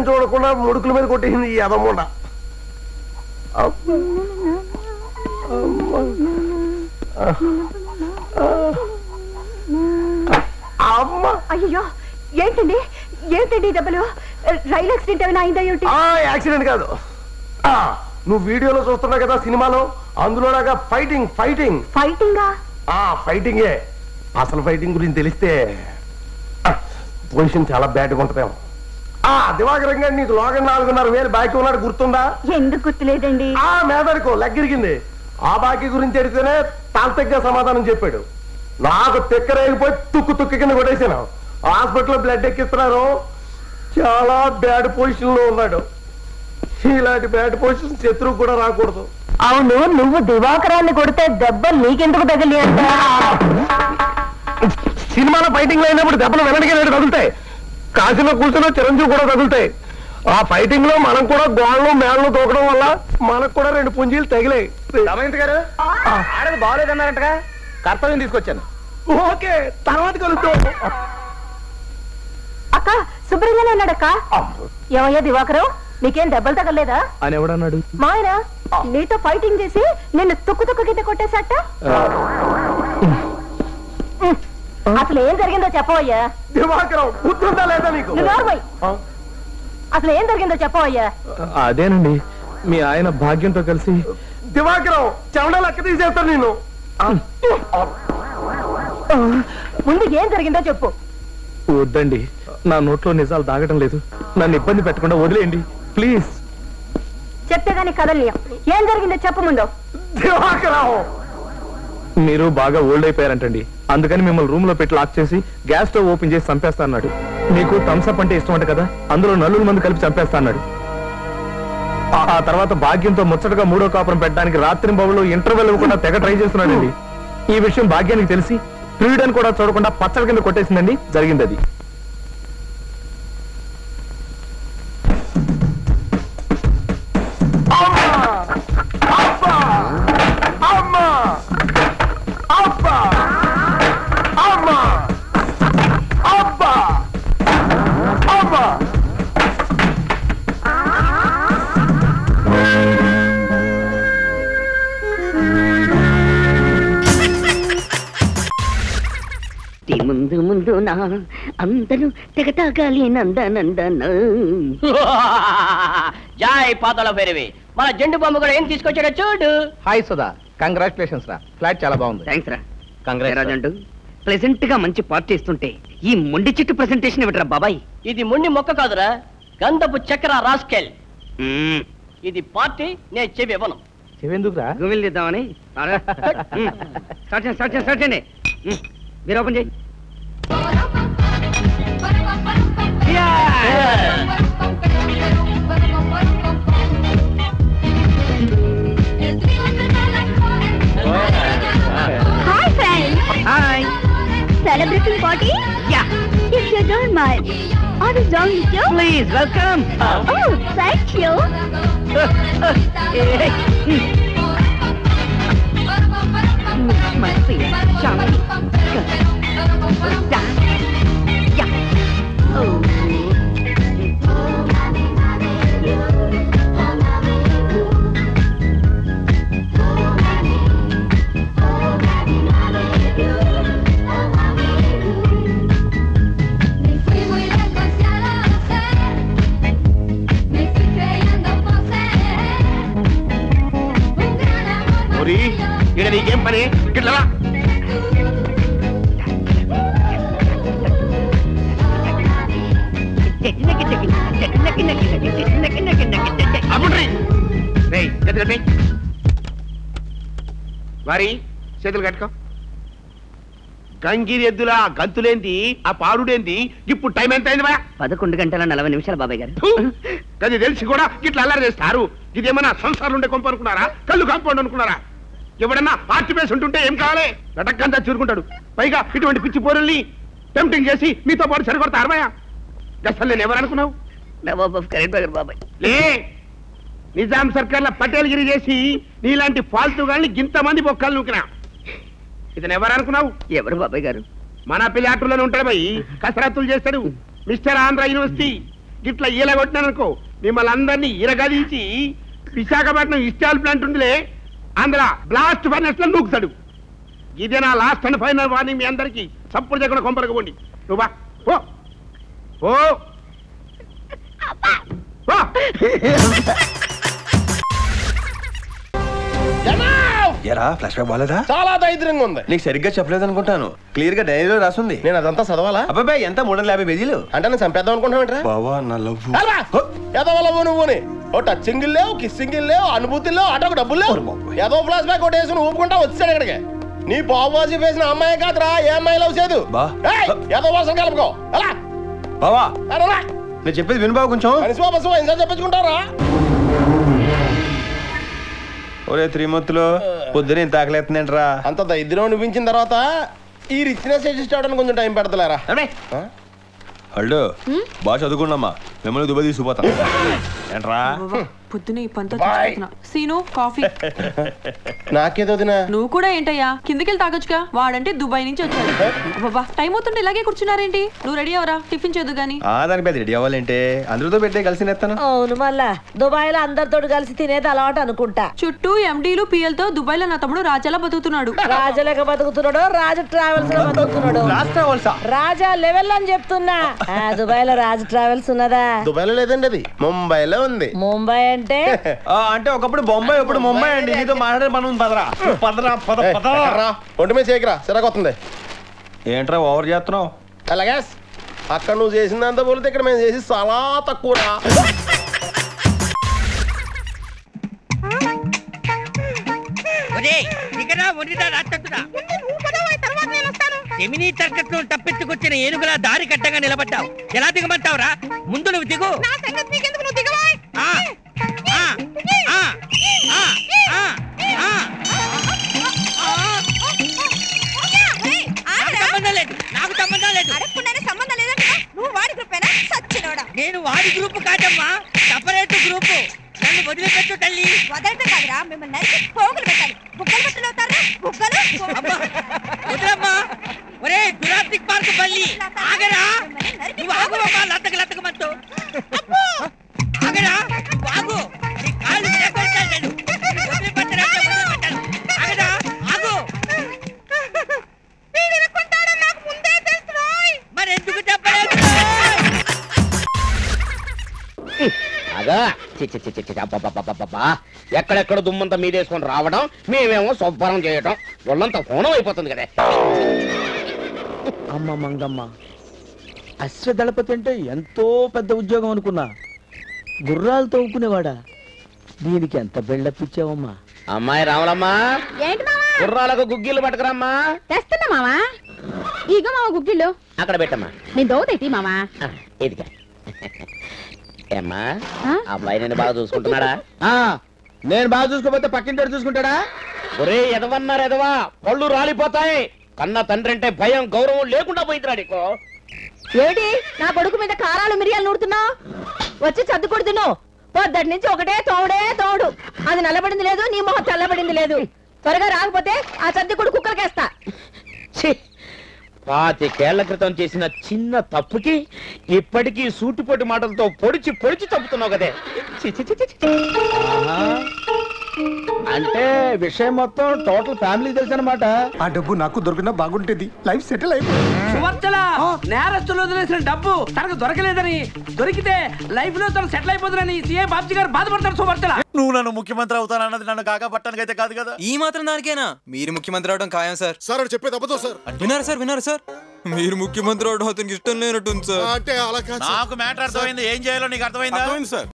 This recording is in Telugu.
చూడకుండా ముడుకుల మీద కొట్టేసింది ఈ అదమ్ముండ అమ్మ అయ్యో ఏంటండి ఏంటండి ఈ దెబ్బలు రైలు యాక్సిడెంట్ ఏమైనా అయిందా ఏమిటి ఆ యాక్సిడెంట్ కాదు ఆ, నువ్వు వీడియోలో చూస్తున్నావు కదా సినిమాలో అందులోలాగా ఫైటింగ్ ఫైటింగ్ ఫైటింగా ఆ ఫైటింగే అసలు ఫైటింగ్ గురించి తెలిస్తే ఆ, పొజిషన్ చాలా బ్యాడ్గా ఉంటుందేమో ఆ దివాకరం గారు నీకు లోగన్ నాలుగున్నర వేలు బాకీ ఉన్నాడు గుర్తుందా ఎందుకు గుర్తులేదండి ఆ మేదడుకో లగ్గిరిగింది ఆ బాకీ గురించి అడిగితేనే తాంతగ్గా సమాధానం చెప్పాడు నాకు తిక్కరేగిపోయి తుక్కు తుక్కు కింద కొట్టేశాను హాస్పిటల్లో బ్లడ్ ఎక్కిస్తున్నారు చాలా బ్యాడ్ పొజిషన్ లో ఉన్నాడు ఇలాంటి బ్యాడ్ పొజిషన్ శత్రువు కూడా రాకూడదు అవును నువ్వు దివాకరాన్ని కొడితే దెబ్బలు నీకెందుకు తగిలి అంట సినిమాలో ఫైటింగ్ అయినప్పుడు దెబ్బలు వెనక్కి రెండు తగులుతాయి కాశీలో కూర్చున్న చిరంజీవి కూడా తగులుతాయి ఆ ఫైటింగ్ లో మనం కూడా గోళ్ళు మేళ్ళు తోకడం వల్ల మనకు కూడా రెండు పుంజీలు తగిలాయి రమేంద్ర గారు ఆడది బాగోలేదన్నారంటగా కర్తవ్యం తీసుకొచ్చాను ఓకే తర్వాత కలుద్దాం అక్క శుభ్రంగానే ఉన్నాడక్క ఏమయ్యా దివాకరం నీకేం దెబ్బలు తగలేదా అని ఎవడన్నాడు మాయనా నీతో ఫైటింగ్ చేసి నిన్ను తుక్కు తుక్కు కింద కొట్టేశాట అసలు ఏం జరిగిందో చెప్పవయ్యా దివాకరం గుర్తుందా లేదా నీకు నువ్వు నోర్మై. అసలు ఏం జరిగిందో చెప్పవయ్యా అదేనండి మీ ఆయన భాగ్యంతో కలిసి దివాకరం చెమడ లెక్క తీసేస్తాను నేను ముందు ఏం జరిగిందో చెప్పు వద్దండి నా నోట్లో నిజాలు దాగడం లేదు నన్ను ఇబ్బంది పెట్టకుండా వదిలేయండి ప్లీజ్ చెప్తే గానీ కదలియం ఏం జరిగిందో చెప్పు ముందు దివాకరం మీరు బాగా ఓల్డ్ అయిపోయారంటండి అందుకని మిమ్మల్ని రూమ్ లో పెట్టి లాక్ చేసి గ్యాస్ స్టవ్ ఓపెన్ చేసి చంపేస్తా అన్నాడు మీకు థమ్స్అప్ అంటే ఇష్టం అంట కదా అందులో నలుగురు మంది కలిపి చంపేస్తా అన్నాడు ఆ- ఆ తర్వాత భాగ్యంతో ముచ్చటగా మూడో కాపురం పెట్టడానికి రాత్రి బాబులో ఇంటర్వెల్ ఇవ్వకుండా తెగ ట్రై చేస్తున్నాడండి ఈ విషయం భాగ్యానికి తెలిసి ప్రియుడని కూడా చూడకుండా పచ్చడి కింద కొట్టేసిందండి జరిగింది అది అబ్బా అమ్మా అబ్బా అమ్మా అబ్బా అబ్బా నీ ముందు ముందు నా అందరూ తెగటాగాలి నందనందన జాయ్ పాతల భైరవి మన జెండు బొమ్మ కూడా ఏం తీసుకొచ్చాడో చూడు హాయ్ సుధా కంగ్రాచులేషన్స్ రా ఫ్లాట్ చాలా బాగుంది థ్యాంక్స్ రా Congrats, sir. రాజంటూ ప్రెసెంట్ గా మంచి పార్టీ ఇస్తుంటే ఈ మొండి చెట్టు ప్రెసెంటేషన్ ఇవ్వటరా బాబాయ్ ఇది ముండి మొక్క కాదురా గంధపు చక్కెర రాస్కెల్ మ్మ్. ఇది పార్టీ నేను చెవి ఇవ్వను చెవెందుకురా గుమిల్ తీద్దామని మ్మ్. స్టార్ట్ చేయండి స్టార్ట్ చేయండి స్టార్ట్ చేయండి మ్మ్. మీరు ఓపెన్ చేయండి Hi, friends. Hi Celebrating party? Yeah If you don't mind, I was down with you. Please welcome Oh, thank you. Me fui muy lejos y a lo sé. Me fui creyendo poseer un gran amor vacío. ఇక్కడ నీకేం పని ఇట్లా రా. అప్పుడ్రి. రేయ్, చేతులు కట్టేయ్. వారి చేతులు కట్టుకో గంగిరి ఎద్దులా గంతులేంది ఆ పాడుడేంది ఇప్పుడు టైం ఎంత అయింది బా పదకొండు గంటల నలభై నిమిషాలు బాబాయ్ గారు ఫు! అది తెలిసి కూడా ఇట్లా అల్లరి చేస్తారు ఇదేమన్నా సంసారం ఉండే కొంప అనుకున్నారా కళ్ళు కాంపౌండ్ అనుకున్నారా ఎవడన్నా ఆర్టి పేసి ఉంటుంటే ఏం కావాలి వెటక్కంతా చూరుకుంటాడు పైగా ఇటువంటి పిచ్చి పోరుల్ని టెంప్టింగ్ చేసి మీతో పాటు సరికొడతా అరవయా అసలు నేను ఎవరు అనుకున్నావు నవాబ్ ఆఫ్ కరెంట్ బాగారు బాబాయ్ లే నిజాం సర్కార్ల పటేల్గిరి చేసి నీలాంటి ఫాల్తు గాని ఇంతమంది బొక్కలు నూకినా ఇతను ఎవరు అనుకున్నావు ఎవరు బాబాయ్ గారు మన పిల్లాటూలోనే ఉంటాడు పోయి కసరత్తులు చేస్తాడు మిస్టర్ ఆంధ్ర యూనివర్సిటీ గిట్లా ఈలగొట్టినాననుకో మిమ్మల్ని అందరినీ ఇరగదీసి విశాఖపట్నం ఇస్టాల్ ప్లాంట్ ఉందిలే అందులో బ్లాస్ట్ ఫైనాన్స్ లో నూకుతాడు ఇదే నా లాస్ట్ అండ్ ఫైనల్ వార్నింగ్ మీ అందరికి చప్పుడు చేయకుండా కొంపరకపోండి నువ్వు బా. పో పో పో. ఎరా ఫ్లాష్ బ్యాక్ బాలేదా చాలా దైద్యంగా ఉంది నీకు సరిగ్గా చెప్పలేదు అనుకుంటాను క్లియర్ గా డైరీలో రాసుంది నేను అదంతా చదవాలా అబ్బాయి ఎంత మూడు వందల యాభై పేజీలు అంటే నేను చంపేద్దాం అనుకుంటున్నావు బావా నా లవ్ ఎదవలవు నువ్వుని ఓ టచ్చింగ్ లేవు కిస్సింగ్ లేవు అనుభూతి లేవు అటొక డబ్బులు లేవు ఏదో ఫ్లాష్ బ్యాక్ ఒకటి వేసుకుని ఊపుకుంటా వచ్చాడు ఇక్కడికి నీ బాబుజీ వేసిన అమ్మాయి కాదురా ఏ అమ్మాయి లవ్ చేయదు బా. ఏయ్, ఏదో వాసన కలుపుకో అలా బావా అలా నేను చెప్పేది విను బావ కొంచెం మనిషి బస్సు ఇంకా చెప్పించుకుంటారా ఒరే త్రిమూర్తులు పొద్దున ఇంత ఆకలేస్తుందంటరా అంత దరిద్రం అనిపించిన తర్వాత ఈ రిచ్నెస్ అడ్జస్ట్ అవడానికి కొంచెం టైం పెడతలేరా ఆ? హల్డు బాగా చదువుకున్నామ్మా మిమ్మల్ని దుబాయ్ తీసుకుపోతా ఏంట్రా పొద్దున ఈ పంత బాయ్. సీను కాఫీ నాకేదో వదినా నువ్వు కూడా ఏంటయ్యా కిందకెళ్ళి తాగొచ్చుగా వాడంటే దుబాయ్ నుంచి వచ్చాడు బాబా టైం అవుతుంటే ఇలాగే కూర్చున్నారేంటి నువ్వు రెడీ అవరా టిఫిన్ చేద్దు గాని ఆ దాని పెద్ద రెడీ అవ్వాలంటే అందరితో పెట్టే కలిసి నేస్తాను అవును మళ్ళా దుబాయ్ లో అందరితో కలిసి తినేది అలవాటు అనుకుంటా చుట్టూ ఎండీలు పిఎల్తో దుబాయ్ లో నా తమ్ముడు రాజాలా బతుకుతున్నాడు రాజులేక బతుకుతున్నాడు రాజు ట్రావెల్స్ లో బతుకుతున్నాడు లాస్ట్ రావాల్సా రాజా లెవెల్ అని చెప్తున్నా ఆ, దుబాయ్ లో రాజు ట్రావెల్స్ ఉన్నదా దుబాయ్లో లేదండి అది ముంబైలో ఉంది ముంబై అంటే అంటే ఒకప్పుడు బొంబాయి ఒకప్పుడు ముంబై అండి నీతో మాట్లాడే పని ఉంది పదరా పదరా పద ఏయ్, పద ఎక్కడ్రా? ఒంటి మీద చేయకరా సిరగొస్తుంది ఏంట్రా ఓవర్ చేస్తున్నావు అలాగే అక్కడ నువ్వు చేసిందంతా పోలితే ఇక్కడ మేము చేసి చాలా తక్కువరా ఒరేయ్, దిగరా, ఒరిరా, రాట్టట్టురా. ఎమినీ తర్కత్వం తప్పెత్తుకొచ్చిన ఏనుగులా దారి కట్టగా నిలబడ్డావు ఎలా దిగమంటావురా ముందు నువ్వు దిగు ఆ, ఆ, ఆ, ఆ, ఆ, ఆ. నాకు సంబంధం లేదు నాకు సంబంధం లేదు సంబంధం లేదంటే నువ్వు వాడి గ్రూపేనా సచ్చినోడా నేను వాడి గ్రూప్ కాదమ్మా సపరేట్ గ్రూప్ నన్ను వదిలిపెట్టు తల్లి వదలటం కాదురా మిమ్మల్ని నరికి పోగులు పెట్టాలి బుగ్గలు బట్టలు అవుతారా బుగ్గలు అమ్మా వదిలమ్మా ఒరే జురాసిక్ పార్క్ బల్లి ఆగరా నువ్వు ఆగు అమ్మా లతక లతకమంటూ ఆగరా నువ్వు ఆగు నీ కాళ్ళు విరగొడతాను నేను నిన్ను వదిలిపెట్టనంటే వదిలిపెట్టను ఆగరా ఆగు మరి ఎందుకు చెప్పలేదు అదా చి చి చి చి చి అబ్బబ్బబ్బబ్బబ్బా. ఎక్కడెక్కడ దుమ్మంతా మీదేసుకొని రావడం మేమేమో శుభ్రం చేయటం ఒళ్ళంతా హోనం అయిపోతుంది కదా అమ్మ మంగమ్మ అశ్వదళపతి అంటే ఎంతో పెద్ద ఉద్యోగం అనుకున్నా గుర్రాలు తవ్వుకునేవాడా దీనికి ఎంత బిల్డప్ ఇచ్చావమ్మా అమ్మాయి రావాలమ్మా ఏంటి మావా గుర్రాలకు గుగ్గిళ్ళు పట్టుకురమ్మా తెస్తున్నా మావా ఇగో మావ గుగ్గిళ్ళు అక్కడ పెట్టమ్మా నేను దోతేటి మావా ఆ, ఇదిగా ఏమ్మా ఆ? అబ్బాయి నేను బాగా చూసుకుంటున్నాడా నేను బాగా చూసుకోపోతే పక్కింటి చూసుకుంటాడా ఒరే ఎదవన్నారు ఎదవా పళ్ళు రాలిపోతాయి కన్న తండ్రి అంటే భయం గౌరవం లేకుండా పోయిందిరా నీకు ఏమిటి నా కొడుకు మీద కారాలు మిరియాలు నూడుతున్నావు వచ్చి చద్దుకొడు తిను పొద్దటి నుంచి ఒకటే తోడే తోడు అది నల్లబడింది లేదు నీ మొహం తెల్లబడింది లేదు త్వరగా రాకపోతే ఆ చద్దుకొడు కుక్కలకేస్తా ఛీ! పాతికేళ్ల క్రితం చేసిన చిన్న తప్పుకి ఇప్పటికీ సూటిపోటి మాటలతో పొడిచి పొడిచి తప్పుతున్నావు కదే ఛీ, ఛీ, ఛీ, ఛీ, ఛీ. అంటే విషయం మొత్తం టోటల్ ఫ్యామిలీ తెలుసు అనమాట ఆ డబ్బు నాకు దొరికినా బాగుంటేది లైఫ్ సెటిల్ అయిపోయింది సువర్చల నేరస్తులు వదిలేసిన డబ్బు తనకు దొరకలేదని దొరికితే లైఫ్ లో తను సెటిల్ అయిపోతుందని సీఏ బాబ్జీ గారు బాధపడతారు సువర్చల నువ్వు నన్ను ముఖ్యమంత్రి అవుతానన్నది నన్ను కాకా పట్టడానికి అయితే కాదు కదా ఈ మాత్రం దానికేనా మీరు ముఖ్యమంత్రి అవడం ఖాయం సార్ సార్ అని చెప్పేది అబద్ధం సార్ విన్నారా సార్ విన్నారా సార్ మీరు ముఖ్యమంత్రి అవడం అతనికి ఇష్టం లేనట్టుంది సార్ అంటే అలా నాకు మ్యాటర్ అర్థమైంది ఏం చేయాలో నీకు అర్థమైందా సార్